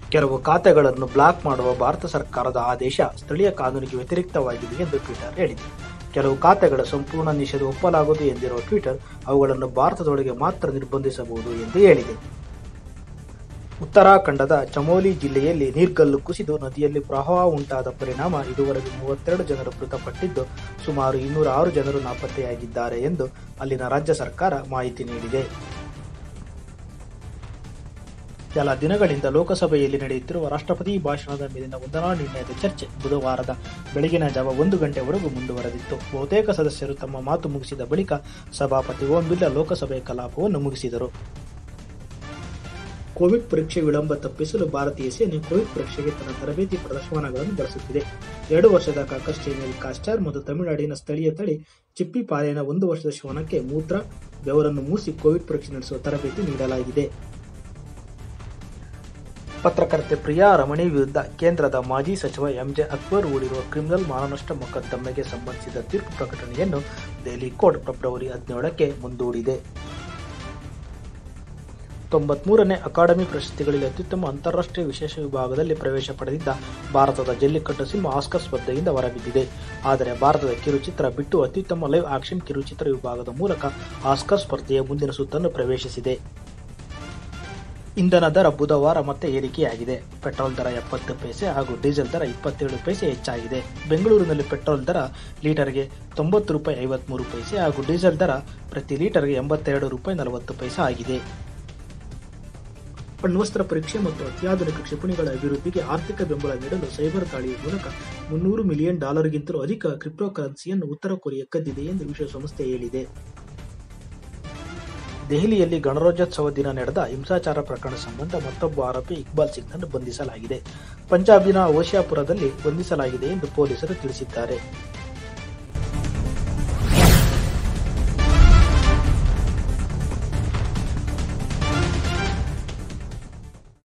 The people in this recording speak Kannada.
ಕೆಲವು ಖಾತೆಗಳನ್ನು ಬ್ಲಾಕ್ ಮಾಡುವ ಭಾರತ ಸರ್ಕಾರದ ಆದೇಶ ಸ್ಥಳೀಯ ಕಾನೂನಿಗೆ ವ್ಯತಿರಿಕ್ತವಾಗಿದೆ ಎಂದು ಟ್ವಿಟರ್ ಹೇಳಿದೆ ಕೆಲವು ಖಾತೆಗಳ ಸಂಪೂರ್ಣ ನಿಷೇಧ ಒಪ್ಪಲಾಗದು ಎಂದಿರುವ ಟ್ವಿಟರ್ ಅವುಗಳನ್ನು ಭಾರತದೊಳಗೆ ಮಾತ್ರ ನಿರ್ಬಂಧಿಸಬಹುದು ಎಂದು ಹೇಳಿದೆ ಉತ್ತರಾಖಂಡದ ಚಮೋಲಿ ಜಿಲ್ಲೆಯಲ್ಲಿ ನೀರ್ಗಲ್ಲು ಕುಸಿದು ನದಿಯಲ್ಲಿ ಪ್ರವಾಹ ಉಂಟಾದ ಪರಿಣಾಮ ಇದುವರೆಗೆ ಮೂವತ್ತೆರಡು ಜನರು ಮೃತಪಟ್ಟಿದ್ದು ಸುಮಾರು ಇನ್ನೂರ ಆರು ಜನರು ನಾಪತ್ತೆಯಾಗಿದ್ದಾರೆ ಎಂದು ಅಲ್ಲಿನ ರಾಜ್ಯ ಸರ್ಕಾರ ಮಾಹಿತಿ ನೀಡಿದೆ ಕೆಲ ದಿನಗಳಿಂದ ಲೋಕಸಭೆಯಲ್ಲಿ ನಡೆಯುತ್ತಿರುವ ರಾಷ್ಟ್ರಪತಿ ಭಾಷಣದ ಮೇಲಿನ ವಂದನಾ ನಿರ್ಣಯದ ಚರ್ಚೆ ಬುಧವಾರದ ಬೆಳಗಿನ ಜಾವ ಒಂದು ಗಂಟೆವರೆಗೂ ಮುಂದುವರೆದಿತ್ತು ಬಹುತೇಕ ಸದಸ್ಯರು ತಮ್ಮ ಮಾತು ಮುಗಿಸಿದ ಬಳಿಕ ಸಭಾಪತಿ ಓಂ ಬಿರ್ಲಾ ಲೋಕಸಭೆಯ ಕಲಾಪವನ್ನು ಮುಗಿಸಿದರು ಕೋವಿಡ್ ಪರೀಕ್ಷೆ ವಿಳಂಬ ತಪ್ಪಿಸಲು ಭಾರತೀಯ ಸೇನೆ ಕೋವಿಡ್ ಪರೀಕ್ಷೆಗೆ ತನ್ನ ತರಬೇತಿ ಪ್ರದರ್ಶನಗಳನ್ನು ಬಳಸುತ್ತಿದೆ ಎರಡು ವರ್ಷದ ಕಾಕಸ್ ಚೈನಲ್ ಕಾಸ್ಟಾರ್ ಮತ್ತು ತಮಿಳುನಾಡಿನ ಸ್ಥಳೀಯ ತಳಿ ಚಿಪ್ಪಿ ಪಾಲೆನ ಒಂದು ವರ್ಷದ ಶ್ವಾನಕ್ಕೆ ಮೂತ್ರ ಬೆವರನ್ನು ಮೂಸಿ ಕೋವಿಡ್ ಪರೀಕ್ಷೆ ನಡೆಸುವ ತರಬೇತಿ ನೀಡಲಾಗಿದೆ ಪತ್ರಕರ್ತೆ ಪ್ರಿಯಾ ರಮಣಿ ವಿರುದ್ಧ ಕೇಂದ್ರದ ಮಾಜಿ ಸಚಿವ ಎಂಜೆ ಅಕ್ಬರ್ ಹೂಡಿರುವ ಕ್ರಿಮಿನಲ್ ಮಾನನಷ್ಟ ಮೊಕದ್ದಮೆಗೆ ಸಂಬಂಧಿಸಿದ ತೀರ್ಪು ಪ್ರಕಟಣೆಯನ್ನು ದೆಹಲಿ ಕೋರ್ಟ್ ಫೆಬ್ರವರಿ ಹದಿನೇಳಕ್ಕೆ ಮುಂದೂಡಿದೆ ತೊಂಬತ್ಮೂರನೇ ಅಕಾಡೆಮಿ ಪ್ರಶಸ್ತಿಗಳಲ್ಲಿ ಅತ್ಯುತ್ತಮ ಅಂತಾರಾಷ್ಟ್ರೀಯ ವಿಶೇಷ ವಿಭಾಗದಲ್ಲಿ ಪ್ರವೇಶ ಪಡೆದಿದ್ದ ಭಾರತದ ಜಲ್ಲಿಕಟ್ಟು ಸಿನಿಮಾ ಆಸ್ಕರ್ ಸ್ಪರ್ಧೆಯಿಂದ ಹೊರಬಿದ್ದಿದೆ ಆದರೆ ಭಾರತದ ಕಿರುಚಿತ್ರ ಬಿಟ್ಟು ಅತ್ಯುತ್ತಮ ಲೈವ್ ಆಕ್ಷನ್ ಕಿರುಚಿತ್ರ ವಿಭಾಗದ ಮೂಲಕ ಆಸ್ಕರ್ ಸ್ಪರ್ಧೆಯ ಮುಂದಿನ ಸುತ್ತನ್ನು ಪ್ರವೇಶಿಸಿದೆ ಇಂಧನ ದರ ಬುಧವಾರ ಮತ್ತೆ ಏರಿಕೆಯಾಗಿದೆ ಪೆಟ್ರೋಲ್ ದರ ಎಪ್ಪತ್ತು ಪೈಸೆ ಹಾಗೂ ಡೀಸೆಲ್ ದರ ಇಪ್ಪತ್ತೇಳು ಪೈಸೆ ಹೆಚ್ಚಾಗಿದೆ ಬೆಂಗಳೂರಿನಲ್ಲಿ ಪೆಟ್ರೋಲ್ ದರ ಲೀಟರ್ಗೆ ತೊಂಬತ್ತು ರೂಪಾಯಿ ಐವತ್ಮೂರು ಪೈಸೆ ಹಾಗೂ ಡೀಸೆಲ್ ದರ ಪ್ರತಿ ಲೀಟರ್ಗೆ ಎಂಬತ್ತೆರಡು ರೂಪಾಯಿ ನಲವತ್ತು ಪೈಸೆ ಆಗಿದೆ ಅಣ್ವಸ್ತ್ರ ಪರೀಕ್ಷೆ ಮತ್ತು ಅತ್ಯಾಧುನಿಕ ಕ್ಷಿಪಣಿಗಳ ಅಭಿವೃದ್ಧಿಗೆ ಆರ್ಥಿಕ ಬೆಂಬಲ ನೀಡಲು ಸೈಬರ್ ದಾಳಿಯ ಮೂಲಕ ಮುನ್ನೂರು ಮಿಲಿಯನ್ ಡಾಲರ್ಗಿಂತಲೂ ಅಧಿಕ ಕ್ರಿಪ್ಟೋ ಕರೆನ್ಸಿಯನ್ನು ಉತ್ತರ ಕೊರಿಯಾ ಕದ್ದಿದೆ ಎಂದು ವಿಶ್ವಸಂಸ್ಥೆ ಹೇಳಿದೆ ದೆಹಲಿಯಲ್ಲಿ ಗಣರಾಜ್ಯೋತ್ಸವ ದಿನ ನಡೆದ ಹಿಂಸಾಚಾರ ಪ್ರಕರಣ ಸಂಬಂಧ ಮತ್ತೊಬ್ಬ ಆರೋಪಿ ಇಕ್ಬಾಲ್ ಸಿಂಗ್ನನ್ನು ಬಂಧಿಸಲಾಗಿದೆ ಪಂಜಾಬಿನ ಓಶಿಯಾಪುರದಲ್ಲಿ ಬಂಧಿಸಲಾಗಿದೆ ಎಂದು ಪೊಲೀಸರು ತಿಳಿಸಿದ್ದಾರೆ